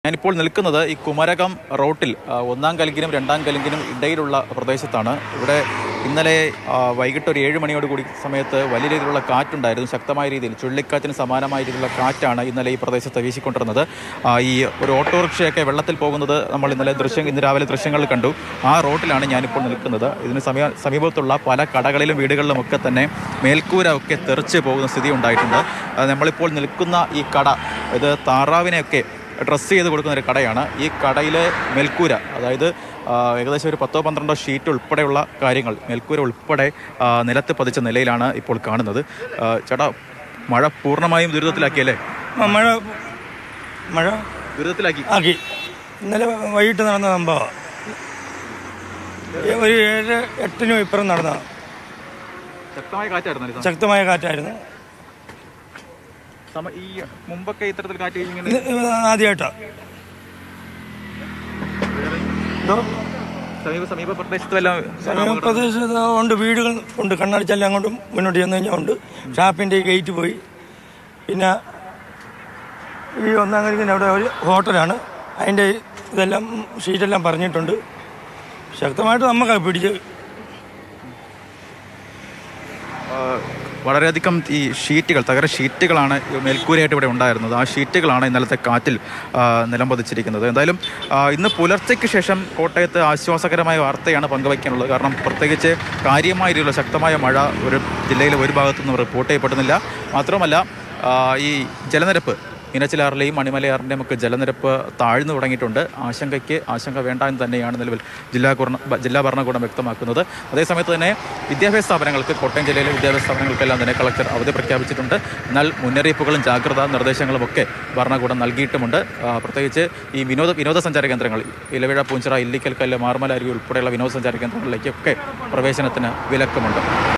ഞാനിപ്പോൾ നിൽക്കുന്നത് ഈ കുമരകം റോട്ടിൽ ആ, ഒന്നാം കലിങ്കിനും രണ്ടാം കലിങ്കിനും ഇടയിലുള്ള പ്രദേശത്താണ് ഇവിടെ ഇന്നലെ ആ, വൈകിട്ട് ഒരു ഏഴ് മണിയോട് കൂടി സമയത്ത് വലിയ രീതിയിലുള്ള കാറ്റുണ്ടായിരുന്നു ശക്തമായ രീതിയിൽ ചുഴലിക്കാറ്റിന് സമാനമായ രീതിയിലുള്ള കാറ്റാണ് ഇന്നലെ ഈ പ്രദേശത്ത് വീശിക്കൊണ്ടിരുന്നത് ആ, ഈ ഒരു ഓട്ടോറിക്ഷയൊക്കെ വെള്ളത്തിൽ പോകുന്നത് നമ്മൾ ഇന്നലെ ദൃശ്യം ഇന്ന് രാവിലെ ദൃശ്യങ്ങളിൽ കണ്ടു ആ റോഡിലാണ് ഞാനിപ്പോൾ നിൽക്കുന്നത് ഇതിന് സമീപ സമീപത്തുള്ള പല കടകളിലും വീടുകളിലും ഒക്കെ തന്നെ മേൽക്കൂര ഒക്കെ തെറിച്ച് പോകുന്ന സ്ഥിതി ഉണ്ടായിട്ടുണ്ട് ആ, നമ്മളിപ്പോൾ നിൽക്കുന്ന ഈ കട ഇത് താറാവിനെയൊക്കെ ഡ്രസ്സ് ചെയ്ത് കൊടുക്കുന്ന ഒരു കടയാണ് ഈ കടയിലെ മേൽക്കൂര അതായത് ആ, ഏകദേശം ഒരു പത്തോ പന്ത്രണ്ടോ ഷീറ്റ് ഉൾപ്പെടെയുള്ള കാര്യങ്ങൾ മേൽക്കൂര ഉൾപ്പെടെ ആ, നിലത്ത് പതിച്ച നിലയിലാണ് ഇപ്പോൾ കാണുന്നത് ആ, ചേട്ടാ മഴ പൂർണ്ണമായും ദുരിതത്തിലാക്കിയല്ലേ ആ, മഴ മഴ ദുരിതത്തിലാക്കി ആക്കി ഇന്നലെ വൈകിട്ട് നടന്ന സംഭവം ഒരു ഏഴ് എട്ടിനും ഇപ്പുറം നടന്ന ശക്തമായ കാറ്റായിരുന്നു ശക്തമായ കാറ്റായിരുന്നു ഈ മുമ്പൊക്കെ ഇത്തരത്തിൽ കാറ്റ് ഇങ്ങനെ ഇത് ആദ്യമായിട്ടാണ് സമീപ സമീപ പ്രദേശത്തുമെല്ലാം പ്രദേശത്ത് ഉണ്ട് വീടുകൾ ഉണ്ട് കണ്ണടിച്ചെല്ലാം അങ്ങോട്ടും മുന്നോട്ട് ചെന്ന് കഴിഞ്ഞാൽ ഉണ്ട് ഷാപ്പിൻ്റെ ഗേറ്റ് പോയി പിന്നെ ഈ ഒന്നാം കഴിക്കുന്ന അവിടെ ഒരു ഹോട്ടലാണ് അതിൻ്റെ ഇതെല്ലാം ഷീറ്റെല്ലാം പറഞ്ഞിട്ടുണ്ട് ശക്തമായിട്ട് നമുക്ക് പിടിച്ച് ആ, വളരെയധികം ഈ ഷീറ്റുകൾ തകര ഷീറ്റുകളാണ് ഈ മേൽക്കൂരയായിട്ട് ഇവിടെ ഉണ്ടായിരുന്നത് ആ ഷീറ്റുകളാണ് ഇന്നലത്തെ കാറ്റിൽ ആ, നിലം പതിച്ചിരിക്കുന്നത് എന്തായാലും ആ, ഇന്ന് പുലർച്ചയ്ക്ക് ശേഷം കോട്ടയത്ത് ആശ്വാസകരമായ വാർത്തയാണ് പങ്കുവയ്ക്കാനുള്ളത് കാരണം പ്രത്യേകിച്ച് കാര്യമായ രീതിയിലുള്ള ശക്തമായ മഴ ഒരു ജില്ലയിലെ ഒരു ഭാഗത്തുനിന്നും റിപ്പോർട്ട് ചെയ്യപ്പെടുന്നില്ല മാത്രമല്ല ആ, ഈ ജലനിരപ്പ് മീനച്ചിലാറിലെയും മണിമലയാറിൻ്റെയും ഒക്കെ ജലനിരപ്പ് താഴ്ന്നു തുടങ്ങിയിട്ടുണ്ട് ആശങ്കയ്ക്ക് ആശങ്ക വേണ്ട എന്ന് തന്നെയാണ് നിലവിൽ ജില്ലാ കുർണ ജില്ലാ ഭരണകൂടം വ്യക്തമാക്കുന്നത് അതേസമയത്ത് തന്നെ വിദ്യാഭ്യാസ സ്ഥാപനങ്ങൾക്ക് കോട്ടയം ജില്ലയിലെ വിദ്യാഭ്യാസ സ്ഥാപനങ്ങൾക്കെല്ലാം തന്നെ കളക്ടർ അവധി പ്രഖ്യാപിച്ചിട്ടുണ്ട് എന്നാൽ മുന്നറിയിപ്പുകളും ജാഗ്രതാ നിർദ്ദേശങ്ങളും ഒക്കെ ഭരണകൂടം നൽകിയിട്ടുമുണ്ട് ആ, പ്രത്യേകിച്ച് ഈ വിനോദ വിനോദസഞ്ചാര കേന്ദ്രങ്ങൾ ഇലവിഴ പൂഞ്ചിറ ഇല്ലിക്കൽ കല്ല് മാർമല അരുവി ഉൾപ്പെടെയുള്ള വിനോദസഞ്ചാര കേന്ദ്രങ്ങളിലേക്കൊക്കെ പ്രവേശനത്തിന് വിലക്കുമുണ്ട്